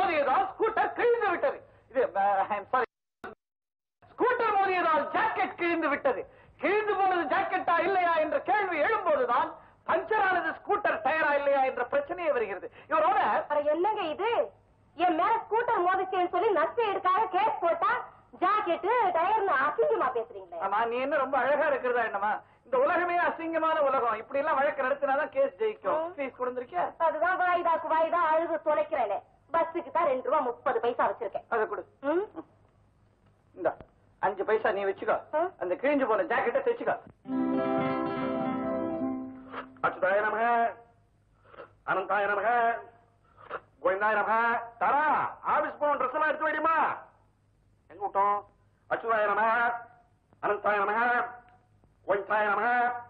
மோதியதால் ஸ்கூட்டர் கிழிந்து விட்டது இது சாரி ஸ்கூட்டர் மோதியதால் ஜாக்கெட் கிழிந்து விட்டது கிழிந்து போனது ஜாக்கெட்டா இல்லையா என்ற கேள்வி எழும்போதுதான் பஞ்சர் ஆனது ஸ்கூட்டர் டயரா இல்லையா என்ற பிரச்சனையே வருகிறது இவரோட அட என்னங்க இது என் மேல ஸ்கூட்டர் மோதிச்சேன்னு சொல்லி நஷ்ட எடுக்காக கேஸ் போட்டா ஜாக்கெட்டு டயர்னு அசிங்கமா பேசுறீங்களே ஆமா நீ என்ன ரொம்ப அழகா இருக்கிறதா என்னமா இந்த உலகமே அசிங்கமான உலகம் இப்படி எல்லாம் வழக்கு நடத்தினாதான் கேஸ் ஜெயிக்கும் ம். ஃபீஸ் கொடுத்திருக்கியா அதுதான் வாய்தாக்கு வாய்தா அழுது தொலைக்கிறேனே பஸ்ஸுக்கு தான் ரெண்டு ரூபா முப்பது பைசா வச்சிருக்கேன் அதை கொடு ம்? இந்த அஞ்சு பைசா நீ வச்சுக்கோ ம். அந்த கிழிஞ்சு போன ஜாக்கெட்டை தைச்சுக்கோ அச்சுதாய நமக அனந்தாய நமக கோவிந்தாய நமக தரா ஆபீஸ் போன ட்ரெஸ் எல்லாம் எடுத்து வைடிமா எங்க விட்டோம் அச்சுதாய நமக அனந்தாய நமக கோவிந்தாய நமக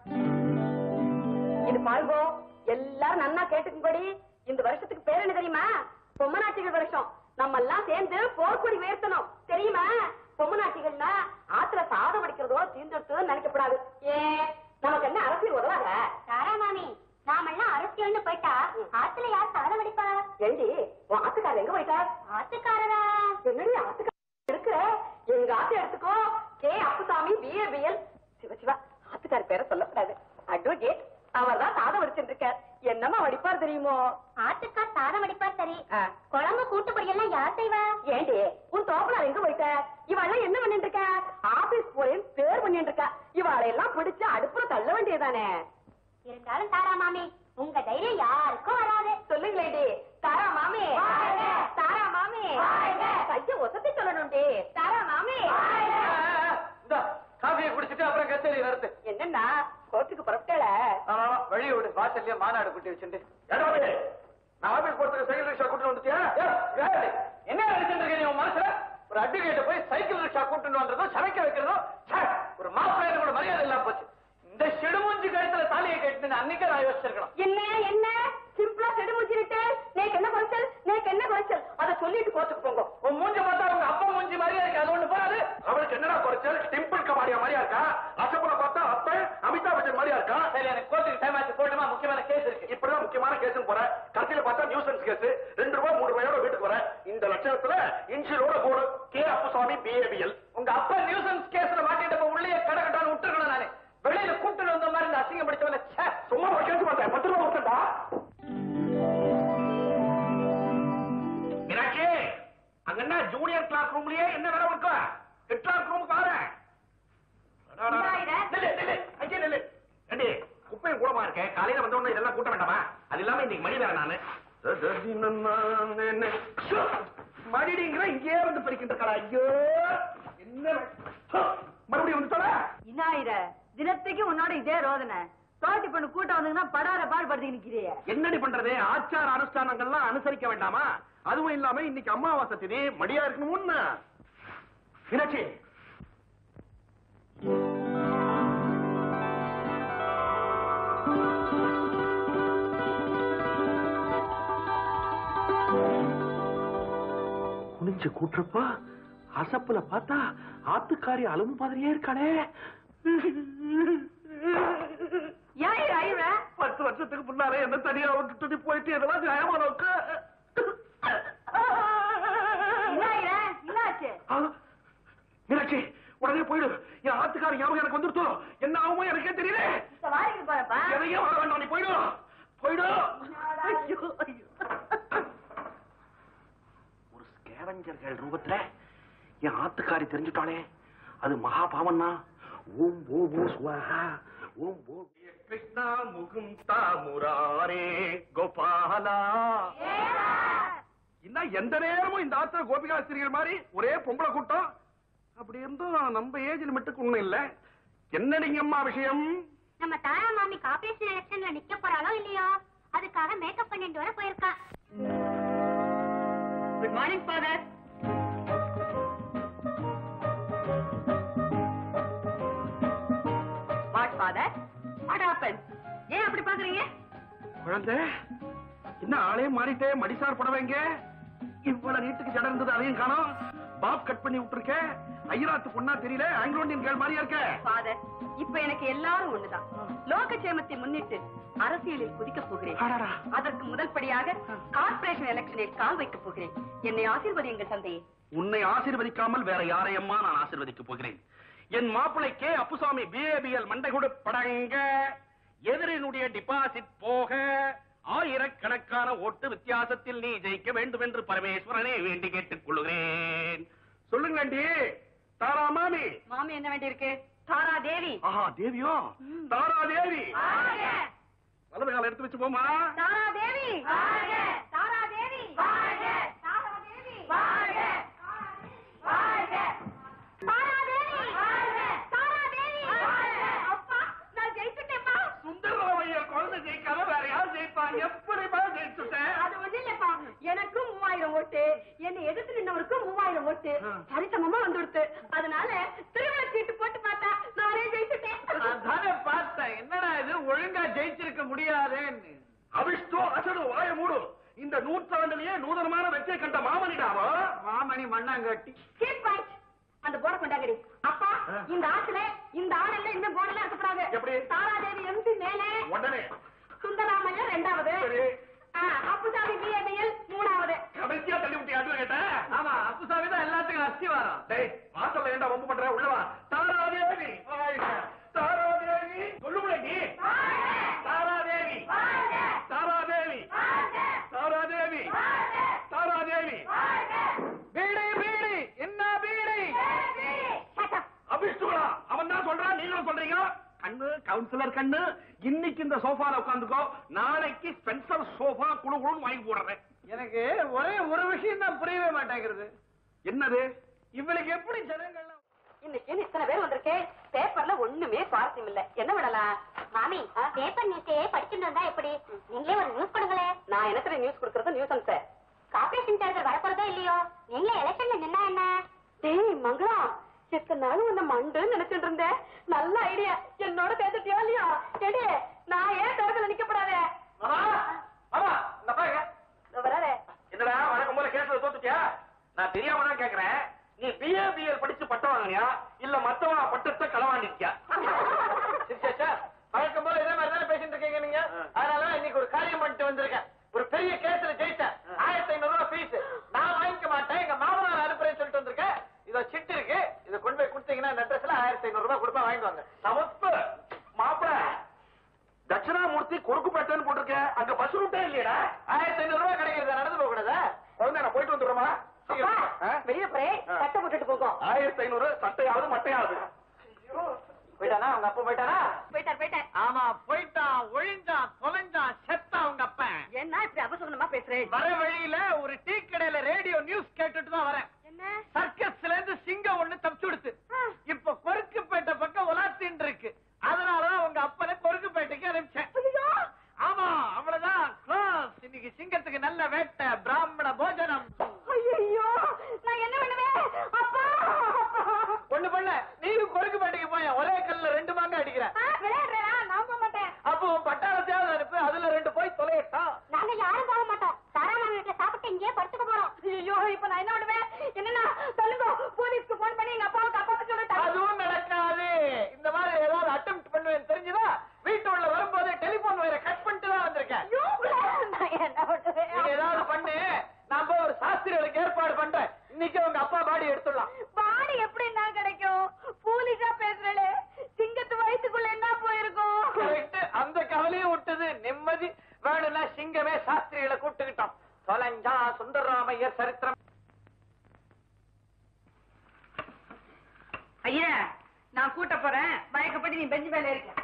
இது பாருங்கோ எல்லாரும் நன்னா கேட்டுக்கும்படி இந்த வருஷத்துக்கு பேர் என்ன தெரியுமா பொம்மநாட்டிகள் வருஷம் நம்ம எல்லாம் சேர்ந்து போர்க்கொடி உயர்த்தணும் தெரியுமா பொம்மநாட்டிகள்னா ஆத்துல சாதம் வடிக்கிறதோ தீர்ந்தெடுத்து நினைக்கப்படாது ஏன் நமக்கு என்ன அரசியல் உதவாத தாரா மாமி நாமெல்லாம் அரசியல்னு போயிட்டா ஆத்துல யார் சாதம் வடிப்பா ஏண்டி உன் ஆத்துக்காரர் எங்க போயிட்டார் ஆத்துக்காரரா என்னடி ஆத்துக்காரர் இருக்கிற எங்க ஆத்து எடுத்துக்கோ கே அப்புசாமி பிஏபிஎல் சிவ சிவா ஆத்துக்காரர் பேரை சொல்லக்கூடாது அட்வொகேட் அவர் தான் சாதம் வடிச்சுட்டு இருக்கார் என்னமா வடிப்பார் தெரியுமோ ஆத்துக்கார் சாதம் வடிப்பார் சரி ஆ. குழம்பு கூட்டுப்பொடி எல்லாம் யார் செய்வா ஏண்டி உன் தோப்பனார் எங்க போயிட்ட இவெல்லாம் என்ன பண்ணிட்டு இருக்க ஆபீஸ் போறேன் பேர் பண்ணிட்டு இருக்கா இவாளை எல்லாம் பிடிச்சு அடுப்புல தள்ள வேண்டியதானே இருந்தாலும் தாரா மாமி உங்க தைரியம் யாருக்கும் வராது சொல்லுங்களேடி தாரா மாமி வாழ்க. தாரா மாமி வாழ்க. கைய ஒசத்தி சொல்லணும்டி தாரா மாமி இந்த காஃபியை குடிச்சிட்டு அப்புறம் கச்சேரி நடத்து என்னன்னா கோர்ட்டுக்கு புறப்பட்டல ஆமா ஆமா, வழி விடு வாசல்ல மாநாடு குட்டி வச்சுட்டு ஏடா வந்து நான் ஆபீஸ் போறதுக்கு சைக்கிள் ரிக்ஷா கூட்டு வந்துட்டியா ஏய், ஏய், என்ன நினைச்சிட்டு இருக்க நீ உன் மனசுல ஒரு அட்வொகேட்ட போய் சைக்கிள் ரிக்ஷா கூட்டிட்டு வந்ததும் சமைக்க வைக்கிறதும் ச்சே, ஒரு மாப்பிள்ளைய கூட மரியாதை இல்லாம போச்சு இந்த செடுமூஞ்சி கழுத்துல தாலியை கட்டினு அன்னைக்கே நான் யோசிச்சிருக்கணும் என்ன என்ன சிம்பிளா செடு முடிச்சிருட்டு நேக்கு என்ன குறைச்சல் நேக்கு என்ன குறைச்சல் அத சொல்லிட்டு கோர்ட்டுக்கு போங்க உன் மூஞ்ச பார்த்தா உங்க அப்பா மூஞ்சி மாதிரியா இருக்கு அது ஒண்ணு போறாது அவளுக்கு என்னடா குறைச்சல் டிம்பிள் கபாடியா மாதிரியா இருக்கா அசப்புல பார்த்தா அப்ப அமிதாப் பச்சன் மாதிரியா இருக்கா சரி எனக்கு கோர்ட்டுக்கு டைம் ஆச்சு போட்டுமா முக்கியமான கேஸ் இருக்கு இப்படிதான் முக்கியமான கேஸ் போற கடைசியில பார்த்தா நியூசன்ஸ் கேஸ் ரெண்டு ரூபாய் மூணு ரூபாயோட வீட்டுக்கு வர இந்த லட்சணத்துல இன்சியலோட போடு கே அப்புசாமி பிஏபிஎல் உங்க அப்பா நியூசன்ஸ் கேஸ்ல மாட்டிட்டப்ப உள்ளே கடகட்டான்னு விட்டுருக்கணும் நானு வெளியில கூப்பிட்டு வந்த மாதிரி இந்த அசிங்கம் படிச்சவன ச்சே சும்மா ஒரு கேஸ் பார்த்தேன் பத்து ரூபாய் கொடுத்தா மீனாட்சி அங்க என்ன ஜூனியர் கிளாஸ் ரூம்லயே என்ன வேலை இருக்கா ஹெட் கிளாஸ் ரூமுக்கு பாரு நில்லு, நில்லு, அங்கே நில்லு. ஏண்டி, குப்பையும் கூடமா இருக்கேன் காலையில வந்த உடனே இதெல்லாம் கூட்ட வேண்டாமா அது இல்லாம இன்னைக்கு மணி வேற நானு ஷோ, மடிடிங்கிற இங்கேயே வந்து பறிக்கின்ற கடா ஐயோ என்ன ஷோ, மறுபடியும் வந்துட்டாளா இன்னாயிர தினத்துக்கு உன்னோட இதே ரோதனை தோட்டி பொண்ணு கூட்டம் வந்தீங்கன்னா படார பாடு படுத்தி நிக்கிறிய என்னடி பண்றது ஆச்சார அனுஷ்டானங்கள்லாம் அனுசரிக்க வேண்டாமா அதுவும் இல்லாம இன்னைக்கு அமாவாசை திதி மடியா இருக்கணும்னு மீனாட்சி குனிஞ்சு கூட்டுறப்ப அசப்புல பார்த்தா ஆத்துக்காரி அலும்பு மாதிரியே இருக்காளே ஏன் அழுவ பத்து வருஷத்துக்கு முன்னாலே என்ன தனியா விட்டுட்டு நீ போயிட்டு எதெல்லாம் நியாயமா நோக்கு இன்னாயிர என்னாச்சு மீனாட்சி உடனே போயிடு என் ஆத்துக்கார ஞாபகம் எனக்கு வந்துருத்தோ என்ன ஆகுமோ எனக்கே தெரியல இப்ப வாரிக்கு போறப்பா எதையும் வர வேண்டாம் நீ போயிடு போயிடு ஐயோ, ஐயோ. ஒரு ஸ்கேவஞ்சர்கள் ரூபத்துல என் ஆத்துக்காரி தெரிஞ்சுட்டாளே அது மகா பாவம்னா ஓம் ஓ ஓ சுவாஹா ஓம் ஓ கிருஷ்ணா முகுந்தா முராரே கோபாலா இன்னும் எந்த நேரமும் இந்த ஆத்திர கோபிகாஸ்திரிகள் மாதிரி ஒரே பொம்பளை கூட்டம் அப்படி இருந்தும் நம்ம ஏஜ் லிமிட்டுக்கு ஒண்ணும் இல்ல என்னடிங்க அம்மா விஷயம் நம்ம தாரா மாமி கார்பரேஷன் எலெக்ஷன்ல நிக்க போறாளோ இல்லையோ அதுக்காக மேக்கப் பண்ணிட்டு வர போயிருக்கா good morning father what father what happen ஏன் அப்படி பாக்குறீங்க குழந்தை என்ன ஆளே மாறிட்டே மடிசார் புடவைங்க இவ்வளவு நீட்டுக்கு ஜடம் இருந்தது அதையும் காணோம் பாப் கட் பண்ணி விட்டுருக்கேன் ஐயராத்து பொண்ணா தெரியல ஆங்கிலோ இந்தியன் கேள் மாதிரியா இருக்க ஃபாதர் இப்ப எனக்கு எல்லாரும் ஒண்ணுதான் லோகக்ஷேமத்தை முன்னிட்டு அரசியலில் குதிக்க போகிறேன் அடடா. அதற்கு முதல் படியாக கார்ப்பரேஷன் எலெக்ஷனில் கால் வைக்க போகிறேன் என்னை ஆசீர்வதியுங்கள் தந்தையே உன்னை ஆசீர்வதிக்காமல் வேற யாரையம்மா நான் ஆசீர்வதிக்க போகிறேன் என் மாப்பிளைக்கே அப்புசாமி பிஏபிஎல் மண்டைகுடு படங்க எதிரினுடைய டிபாசிட் போக ஆயிரக்கணக்கான ஓட்டு வித்தியாசத்தில் நீ ஜெயிக்க வேண்டும் என்று பரமேஸ்வரனை வேண்டி கேட்டுக் கொள்கிறேன் சொல்லுங்க ஆண்டி தாரா மாமி மாமி என்ன வேண்டியிருக்கு தாரா தேவி ஆஹா தேவியோ தாரா தேவி வலது கால எடுத்து வச்சு போமா தாரா தேவி தாரா தேவி தாரா தேவி அப்பா நான் ஜெயிச்சுட்டேன்ப்பா சுந்தரராமையர் குழந்தை ஜெயிக்காத வேற யார் ஜெயிப்பாங்க எப்படிமா ஜெயிச்சுட்டேன் அது ஒண்ணு இல்லப்பா எனக்கும் மூவாயிரம் ஓட்டு என்னை எதிர்த்து நின்னவருக்கும் மூவாயிரம் ஓட்டு ஆ. சரிசமமா வந்து கொடுத்து அதனால திருவிழா சீட்டு போட்டு பார்த்தா நானே ஜெயிச்சுட்டேன் அதானே பார்த்தேன் என்னடா இது ஒழுங்கா ஜெயிச்சிருக்க முடியாதேன்னு அவிஷ்டோ அசடு வாய மூடும் இந்த நூற்றாண்டிலேயே நூதனமான வெற்றியை கண்ட மாமனிடாவா மாமணி மண்ணாங்கட்டி Keep quiet. அந்த போட கொண்டாங்கடி அப்பா ஆ. இந்த ஆத்துல இந்த ஆடல்ல இந்த போர்டெல்லாம் இருக்கக்கூடாது எப்படி? தாராதேவி எம்சி மேலே உடனே சுந்தராமையர் ரெண்டாவது சரி. ஆ, அப்புசாமி பிஏபிஎல் மூணாவது கடைசியா தள்ளி விட்டு அது கேட்ட ஆமா அப்புசாமி தான் எல்லாத்துக்கும் அஸ்திவாரம் டேய் வாசல்ல ஏண்டா வம்பு பண்ற உள்ளவா தாராதேவி வாழ்க. தாராதேவி சொல்லுங்களே நீ தாராதேவி தாராதேவி தாராதேவி தாராதேவி பீடி பீடி என்ன பீடி அபிஷ்டுகளா அவன் தான் சொல்றான் நீங்களும் சொல்றீங்க கண்ணு கவுன்சிலர் கண்ணு இன்னைக்கு இந்த சோஃபால உட்காந்துக்கோ நாளைக்கு ஸ்பென்சர் சோஃபா குழு குழுன்னு வாங்கி போடுறேன் எனக்கு ஒரே ஒரு விஷயம் தான் புரியவே மாட்டேங்கிறது என்னது இவளுக்கு எப்படி ஜனங்கள்லாம் இன்னைக்கு இத்தனை பேர் வந்திருக்கு பேப்பர்ல ஒண்ணுமே சுவாரஸ்யம் இல்ல என்ன விடலாம் மாமி பேப்பர் நியூஸே படிச்சுட்டு வந்தா எப்படி நீங்களே ஒரு நியூஸ் கொடுங்களே நான் என்னத்துல நியூஸ் கொடுக்கறது நியூஸ் சார் கார்பரேஷன் தேர்தல் வரப்போறதோ இல்லையோ நீங்களே எலெக்ஷன்ல நின்னா என்ன டேய் மங்களா எத்தனை நாள் உன்னை மண்டுன்னு நினைச்சிட்டு இருந்தேன் நல்ல ஐடியா என்னோட சேர்த்துட்டியா இல்லையா எடி நான் ஏன் தேர்தல நிக்கப்படாதே மாமா மாமா இந்த பாருங்க வராதே என்னடா வழக்கம் போல கேஸ்ல தோத்துட்டியா நான் தெரியாம தான் கேக்குறேன் நீ பிஏபிஎல் படிச்சு பட்டம் வாங்கினியா இல்ல மத்தவா பட்டத்தை களவாண்டிருக்கியா சிரிச்சாச்சா வழக்கம் போல இதே மாதிரி தானே பேசிட்டு இருக்கீங்க நீங்க அதனால இன்னைக்கு ஒரு காரியம் பண்ணிட்டு வந்திருக்கேன் ஒரு பெரிய கேஸ்ல ஜெயிச்சேன் ஆயிரத்தி ஐநூறு ரூபாய் ஃபீஸ் நான் வாங்கிக்க மாட்டேன் எங்க மாமனார் அனுப்புறேன்னு சொல்லிட்டு வந்திருக்கேன் இதோ சிட்டு இருக்கு இதை கொண்டு போய் கொடுத்தீங்கன்னா இந்த அட்ரஸ்ல ஆயிரத்தி ஐநூறு ரூபாய் கொடுப்பா வாங்கிட்டு வாங்க சமத்து மாப்பிள தட்சிணாமூர்த்தி குறுக்குப்பேட்டைன்னு போட்டிருக்க அங்க பஸ் ரூட்டே இல்லையடா ஆயிரத்தி ஐநூறு ரூபாய் கிடைக்கிறது நடந்து போக கூடாதா குழந்தை நான் போயிட்டு வந்துடுறோமா வெளியே போறே சட்டை போட்டுட்டு போகும் ஆயிரத்தி ஐநூறு சட்டையாவது மட்டையாவது போயிட்டானா அவங்க அப்பா போயிட்டானா போயிட்டார் போயிட்டார் ஆமா போயிட்டான் ஒழிஞ்சான் தொலைஞ்சான் செத்தான் அவங்க அப்பன் என்ன இப்படி அபசகுணமா பேசுறேன் வர வழியில ஒரு டீ கடையில ரேடியோ நியூஸ் கேட்டுட்டு தான் வரேன் என்ன சர்க்கஸ்ல இருந்து சிங்கம் ஒண்ணு தப்பிச்சு கொடுத்து இப்ப கொருக்குப்பேட்டை பக்கம் உலாத்தின்னு இருக்கு அதனாலதான் உங்க அப்பனை கொருக்குப்பேட்டைக்கு அனுப்பிச்சேன் ஆமா அவ்வளவுதான் close. இன்னைக்கு சிங்கத்துக்கு நல்ல வேட்டை பிராமண போஜனம் ஐயோ நான் என்ன பண்ணுவேன் அப்பா ஒண்ணு பண்ண நீயும் கொருக்குப்பேட்டைக்கு போய ஒரே கல்ல ரெண்டு மாங்க அடிக்கிறேன் விளையாடுறா நான் போக மாட்டேன் அப்போ உன் பட்டாளத்தையாவது அனுப்பு அதுல ரெண்டு போய் தொலையட்டான் நாங்க யாரும் போக மாட்டோம் தாராளம் வீட்டுல சாப்பிட்டு இங்கேயே படுத்துக்க போறோம் ஐயோ இப்ப நான் என்ன பண்ணுவேன் என்னன்னா சொல்லுங்க போலீஸ்க்கு போன் பண்ணி எங்க அப்பாவுக்கு அப்பாவுக்கு சொல்லிட்டேன் அதுவும் நடக்காது இந்த மாதிரி ஏதாவது அட்டெம்ட் பண்ணுவேன் தெரிஞ்சுதா வீட்டு உள்ள வரும்போது டெலிபோன் வயரை கட் பண்ணிட்டு தான் வந்திருக்கேன் ஐயோ, நான் என்ன பண்ணுவேன் நீ ஏதாவது பண்ணு நான் போய் ஒரு சாஸ்திரிகளுக்கு ஏற்பாடு பண்றேன் இன்னைக்கு உங்க அப்பா பாடி எடுத்துடலாம் பாடி எப்படி நான் கிடைக்கும் போலீஸா பேசுறே சிங்கத்து வயித்துக்குள்ள என்ன போயிருக்கும் கரெக்ட் அந்த கவலையும் விட்டது நிம்மதி வேணும்னா சிங்கமே சாஸ்திரிகளை கூப்பிட்டுக்கிட்டோம் தொலைஞ்சா சுந்தரராமையர் சரித்திரம் ஐயா நான் கூட்ட போறேன் மயக்கப்பட்டு நீ பெஞ்சு மேல இருக்க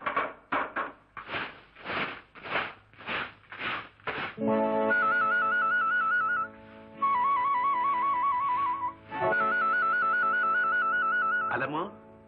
அலமோ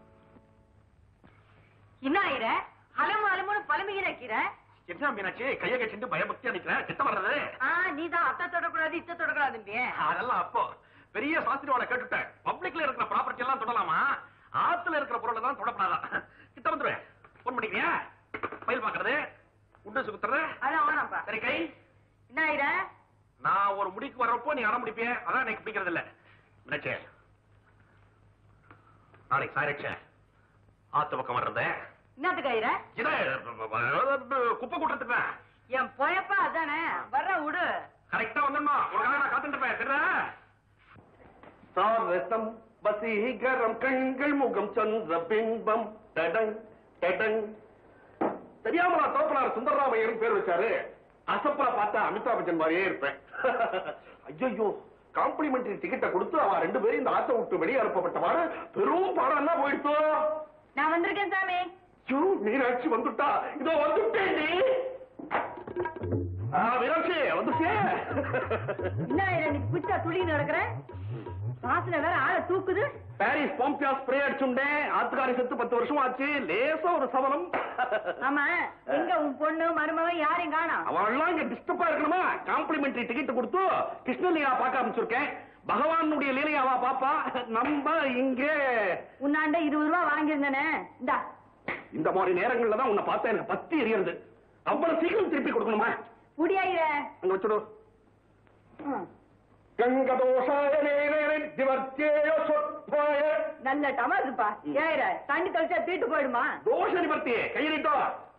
என்ன ஆயிர அலமு அலமுன்னு பழமையில கீரை என்ன மீனாட்சி கைய கட்டிட்டு பயபக்தியா நிக்கிறேன் கிட்ட வர்றது ஆ நீதான் அத்தை தொடக்கூடாது இத்த தொடக்கூடாது அதெல்லாம் அப்போ பெரிய சாஸ்திரிவாளை கேட்டுட்டேன் பப்ளிக்ல இருக்கிற ப்ராப்பர்ட்டி எல்லாம் தொடலாமா ஆத்துல இருக்கிற பொருளை தான் தொடப்படாதான் கிட்ட வந்துருவேன் போன் பண்ணிக்கிறியா ஃபைல் பாக்குறது உண்டு சுத்துறது அதான் வேணாம்ப்பா சரி கை என்ன ஆயிர நான் ஒரு முடிக்கு வர்றப்போ நீ அடம் முடிப்பிய அதான் எனக்கு பிடிக்கிறது இல்ல மீனாட்சி நாளைக்கு சாயரட்ச ஆத்து பக்கம் வர்றேன் என்னத்துக்கு ஐயர இதை குப்பை கூட்டத்துக்கு என் பொழப்பா அதானே வர்ற விடு கரெக்டா வந்துடணும் உனக்காக நான் காத்துட்டு இருப்பேன் தெரியுதா சாரசம் வசீகரம் கண்கள் முகம் சந்திர பிம்பம் டடங் டடங் தெரியாமலா தோப்பனார் சுந்தரராமையர் பேர் வச்சாரு அசப்பல பார்த்தா அமிதாப் பச்சன் மாதிரியே இருப்பேன் ஐயோ காம்ப்ளிமெண்டரி டிக்கெட்டை கொடுத்து அவன் ரெண்டு பேரும் இந்த ஆத்த விட்டு வெளியே அனுப்பப்பட்டவாறு பெரும் பாடம் எல்லாம் போயிடுத்தோ நான் வந்திருக்கேன் சாமி ஐயோ மீனாட்சி வந்துட்டா இதோ வந்துட்டேன் நீ ஆ, மீனாட்சி வந்துட்டே என்ன ஐயர நீ புச்சா துளி நடக்கிற வாசனை வேற ஆளை தூக்குது பாரிஸ் பாம்பியா ஸ்ப்ரே அடிச்சுண்டேன் ஆத்துக்காரி செத்து பத்து வருஷம் ஆச்சு லேசா ஒரு சவலம் ஆமா எங்க உன் பொண்ணு மருமகன் யாரையும் காணோம் அவெல்லாம் இங்க டிஸ்டர்பா இருக்கணுமா காம்ப்ளிமெண்டரி டிக்கெட் கொடுத்து கிருஷ்ணலீலா பார்க்க ஆரம்பிச்சிருக்கேன் பகவானுடைய லீலையாவா பாப்பா நம்ம இங்கே உன்னாண்ட இருபது ரூபா வாங்கியிருந்தேனே இந்தா இந்த மாதிரி நேரங்கள்ல தான் உன்னை பார்த்தா எனக்கு பத்தி எரியறது அவ்வளவு சீக்கிரம் திருப்பி கொடுக்கணுமா முடியாயிர அங்க வச்சுடு கங்கதோஷாய திவர்த்தேய சொற்பாய நல்ல டமா இருப்பா ஏற தண்ணி தெளிச்சா தீட்டு போயிடுமா தோஷ நிவர்த்தி கையெழுத்தோ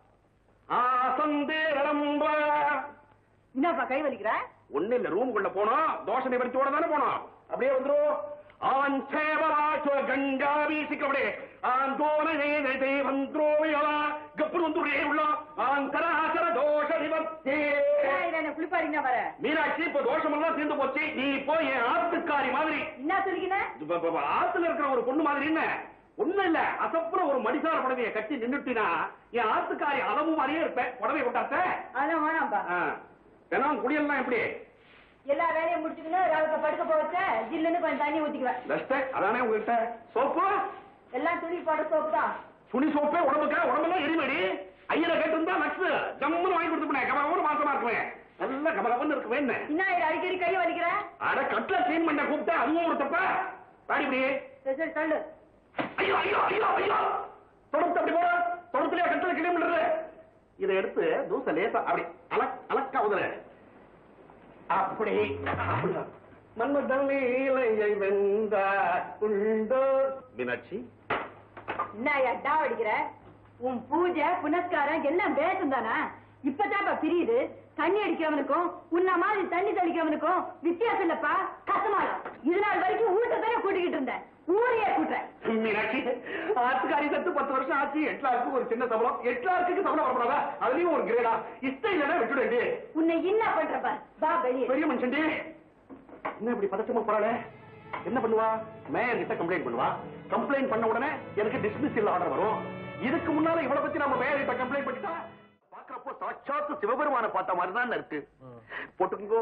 ஆசந்தே ரளம்ப என்னப்பா கை வலிக்கிற ஒண்ணு இல்ல ரூமுக்குள்ள போனோம் தோஷ நிவர்த்தியோட தானே போனோம் அப்படியே வந்துரும் ஆன் சேவராச்சோ கங்கா வீசிக்கபடே ஆன் தோன நேதை வந்தோயவா கப்புரு வந்துடே உள்ள ஆன் தராசர தோஷ நிவர்த்தி என்ன குளிப்பாருங்க வர மீனாட்சி இப்ப தோஷமெல்லாம் தீர்ந்து போச்சு நீ இப்போ என் ஆத்துக்காரி மாதிரி என்ன சொல்லிக்கின இப்ப- இப்ப- இப்ப ஆத்துல இருக்கிற ஒரு பொண்ணு மாதிரி என்ன ஒண்ணு இல்ல அசப்புற ஒரு மடிசார புடவைய கட்டி நின்னுட்டினா என் ஆத்துக்காரி அளவு மாதிரியே இருப்பேன் புடவை கொண்டாத்த அதெல்லாம் வேணாம்ப்பா தினம் குடியெல்லாம் எப்படி எல்லா வேலையும் முடிச்சுக்கின்னு ராவுக்கு படுக்க போச்ச ஜில்லுன்னு கொஞ்சம் தண்ணி ஊத்திக்குவேன் பெஸ்ட் அதானே உங்ககிட்ட சோப்பு எல்லாம் துணி போட சோப்பு தான் துணி சோப்பே உடம்புக்கு உடம்பெல்லாம் எரிமடி ஐயரை கேட்டிருந்தா நக்ஸ் ஜம்முன்னு வாங்கி கொடுத்துப்பேன் கமகமன்னு மாசமா இருக்குவேன் நல்ல கமகமன்னு இருக்குமே என்ன என்ன இது அடிக்கடி கை வலிக்கிற அட கட்ல கிளீன் பண்ண கூப்பிட்டா அதுவும் ஒரு தப்பா பாடி இப்படி சரி சரி தள்ளு ஐயோ ஐயோ ஐயோ ஐயோ தொடர்ந்து அப்படி போற தொடர்ந்துலயே கட்டல கிளீன் பண்றது இதை எடுத்து தூச லேசா அப்படி அலக் அலக்கா உதற அப்படி அப்படிதான். மன்மதன் லீலையை வெந்த உண்டோ மீனாட்சி என்ன அட்டா அடிக்கிற உன் பூஜை புனஸ்காரம் எல்லாம் பேசும் தானா இப்பதான்ப்பா பிரியுது தண்ணி அடிக்கிறவனுக்கும் உன்ன மாதிரி தண்ணி தெளிக்கிறவனுக்கும் வித்தியாசம் இல்லப்பா கசமாலம் இது நாள் வரைக்கும் வீட்டை தானே கூட்டிக்கிட்டு இருந்தேன் ஊரையே கூட்டுறேன் மீனாட்சி ஆத்துக்காரி சத்து பத்து வருஷம் ஆச்சு எட்லாருக்கு ஒரு சின்ன சம்பளம் எட்லாருக்கு சம்பளம் வரப்படாதா அதுலயும் ஒரு கிரேடா இஷ்டம் இல்லைன்னா விட்டுடு உன்னை என்ன பண்றப்பா பா வெளியே பெரிய மனுஷன் என்ன இப்படி பதட்டமா போறாளே என்ன பண்ணுவா மேயர் கிட்ட கம்ப்ளைண்ட் பண்ணுவா கம்ப்ளைண்ட் பண்ண உடனே எனக்கு டிஸ்மிஸ் ஆர்டர் வரும் இதுக்கு முன்னால இவளை பத்தி நம்ம மேயர் கிட்ட கம்ப்ளைண்ட் பண்ணிட்டா பாக்குறப்போ சாட்சாத்து சிவபெருமான பார்த்த மாதிரி தான் இருக்கு போட்டுக்கோ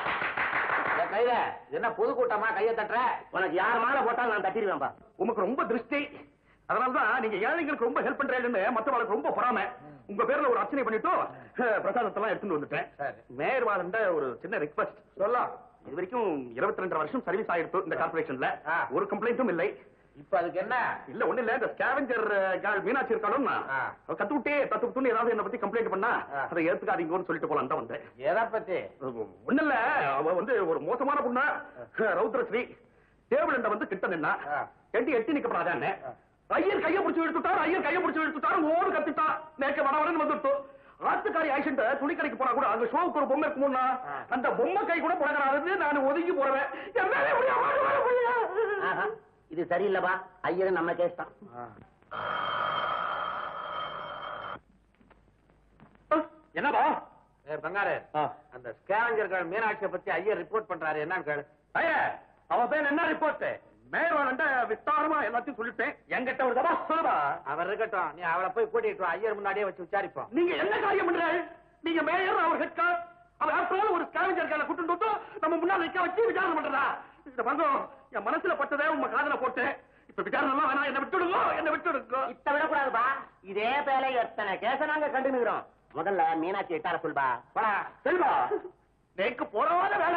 கையில என்ன பொது கூட்டமா கைய தட்டுற உனக்கு யார் மாலை போட்டாலும் நான் தட்டிடுவேன்பா உமக்கு ரொம்ப திருஷ்டி அதனாலதான் நீங்க ஏழைங்களுக்கு ரொம்ப ஹெல்ப் பண்றீங்கன்னு மத்தவங்களுக்கு ரொம்ப பொறாம உங்க பேர்ல ஒரு அர்ச்சனை பண்ணிட்டு அஹ், பிரசாதத்தெல்லாம் எடுத்துட்டு வந்துட்டேன் சரி. மேயர் வாரண்ட ஒரு சின்ன ரிக்வஸ்ட் சொல்லலாம் இது வரைக்கும் இருபத்தி ரெண்டு வருஷம் சர்வீஸ் ஆயிடுத்து இந்த கார்பரேஷன்ல ஆ. ஒரு கம்ப்ளைண்ட்டும் இல்லை இப்ப அதுக்கு என்ன இல்ல ஒண்ணு இல்ல இந்த ஸ்கேவெஞ்சர் கேர்ள் மீனாட்சி இருக்காளுன்னா ஆ. அவ கத்து விட்டே தத்து விட்டுன்னு ஏதாவது என்ன பத்தி கம்ப்ளைண்ட் பண்ணா ஆ. அதை ஏத்துக்காதீங்கன்னு சொல்லிட்டு போலாம் தான் வந்தேன் எதை பத்தி ஒண்ணு இல்ல அவ வந்து ஒரு மோசமான பொண்ணா ரௌத்ரஸ்ரீ டேபிள் வந்து கிட்ட நின்னா ஆ. எட்டி எட்டி நிக்கப்படாதான்னு ஐயர் கைய பிடிச்சு இழுத்துட்டார் ஐயர் கைய பிடிச்சு இழுத்துட்டார் ஓடு கத்திட்டா நேக்க வட வரன்னு வந்துட்டு ஆத்துக்காரி ஆயிஷன்ட்ட துணி கடைக்கு போனா கூட அங்க ஷோவுக்கு ஒரு பொம்மை இருக்கும்னா ஆ. அந்த பொம்மை கை கூட புடக்கிறாரு நான் ஒதுங்கி போறேன் என்னாலே முடியாது, வாழ முடியாது. ஆஹா, இது சரியில்லப்பா ஐயர் நம்ம கேஸ் தான் என்னடா ஏ பங்காரு அந்த ஸ்கேவஞ்சர்கள் மீனாட்சியை பத்தி ஐயர் ரிப்போர்ட் பண்றாரு என்னன்னு கேளு ஐயா அவ பேர் என்ன ரிப்போர்ட் மேயர் வாரண்ட விஸ்தாரமா எல்லாத்தையும் சொல்லிட்டேன் என்கிட்ட ஒரு தடவை சொல்லுடா அவர் இருக்கட்டும் நீ அவளை போய் கூட்டிட்டு வா ஐயர் முன்னாடியே வச்சு விசாரிப்போம் நீங்க என்ன காரியம் பண்றாரு நீங்க மேயர் அவர் ஹெட் கார் அவர் ஆஃப்டர் ஒரு ஸ்கேவஞ்சர் காரை கூட்டு வந்து நம்ம முன்னால நிக்க வச்சு விசாரணை பண்றதா இந்த பங்கம் என் மனசுல பட்டதே உங்க காதுல போட்டு இப்ப விசாரணை எல்லாம் வேணாம் என்ன விட்டுடுங்க என்ன விட்டுடுங்க இத்த விடக்கூடாதுப்பா இதே பேல எத்தனை கேச நாங்க கண்டுனுக்கிறோம் முதல்ல மீனாட்சி எட்டார சொல்பா போடா செல்வா நேக்கு போறாத வேலை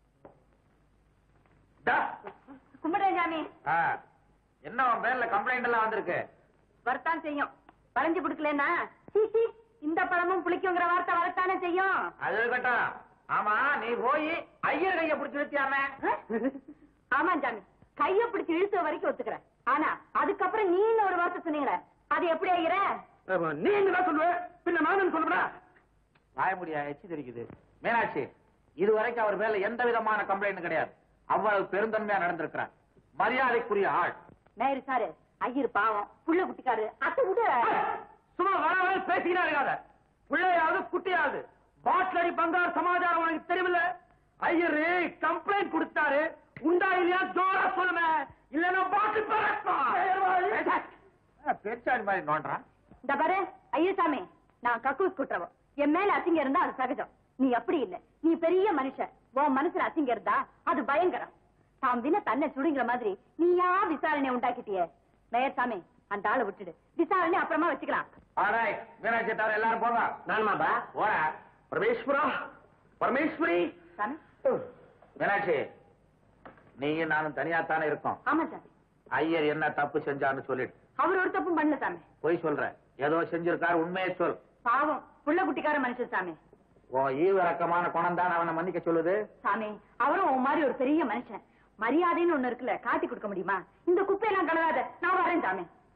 டா. கும்பிடுறேன் சாமி என்ன உன் பேர்ல கம்ப்ளைண்ட் எல்லாம் வந்திருக்கு வரத்தான் செய்யும் வளைஞ்சு கொடுக்கலன்னா இந்த பழமும் புளிக்குங்கிற வார்த்தை வரத்தானே செய்யும் அது இருக்கட்டும் ஆமா நீ போய் ஐயர் கைய பிடிச்சு வச்சியாம ஆமா சாமி கைய பிடிச்சு இழுத்த வரைக்கும் ஒத்துக்கிறேன் ஆனா அதுக்கப்புறம் நீ ஒரு வார்த்தை சொன்னீங்களே அது எப்படி ஆகிற நீ என்னதான் சொல்லுவ பின்ன நானும் சொல்லுவா வாய முடியா எச்சி தெரிக்குது மீனாட்சி இதுவரைக்கும் அவர் மேல எந்த விதமான கம்ப்ளைண்ட் கிடையாது அவ்வளவு பெருந்தன்மையா நடந்திருக்கிறார் மரியாதைக்குரிய ஆள் நேரு சாரு ஐயர் பாவம் புள்ள குட்டிக்காரு அத்தை விட சும்மா வர வர பேசிக்கிட்டே இருக்காத பிள்ளையாவது குட்டியாவது பாட்டில் அடி பங்கார் சமாச்சாரம் உனக்கு தெரியவில்ல ஐயரு கம்ப்ளைண்ட் கொடுத்தாரு உண்டா இல்லையா ஜோரா சொல்லுமே இல்லன்னா பாட்டில் பெருச்சாடி மாதிரி நோண்டான் இந்த பாரு ஐயசாமி நான் கக்கூஸ் குற்றவன் என் மேல அசிங்கம் இருந்தா அது சகஜம் நீ அப்படி இல்ல நீ பெரிய மனுஷன் உன் மனசுல அசிங்கம் இருந்தா அது பயங்கரம் தாம் தின தன்னை சுடுங்கிற மாதிரி நீயா விசாரணை உண்டாக்கிட்டியே மேயர் சாமி அந்த ஆளை விட்டுடு விசாரணை அப்புறமா வச்சுக்கலாம் ஆடாய் மீனாட்சி தவிர எல்லாரும் போங்க நானுமாப்பா போற பரமேஸ்வரா பரமேஸ்வரி சாமி மீனாட்சி நீயும் நானும் தனியா தானே இருக்கோம் ஆமா சாமி ஐயர் என்ன தப்பு செஞ்சான்னு சொல்லிட்டு அவர் ஒரு தப்பும் பண்ணல சாமி பொய் சொல்ற ஏதோ செஞ்சிருக்காரு உண்மையை சொல் பாவம் புள்ள குட்டிக்கார மனுஷன் சாமி உன் ஈவிரக்கமான குணம் தான் அவனை மன்னிக்க சொல்லுது சாமி அவரும் உன் மாதிரி ஒரு பெரிய மனுஷன் மரியாதைன்னு ஒண்ணு இருக்குல்ல காட்டி கொடுக்க முடியுமா இந்த குப்பையெல்லாம் கலராத நான் வரேன் சாமி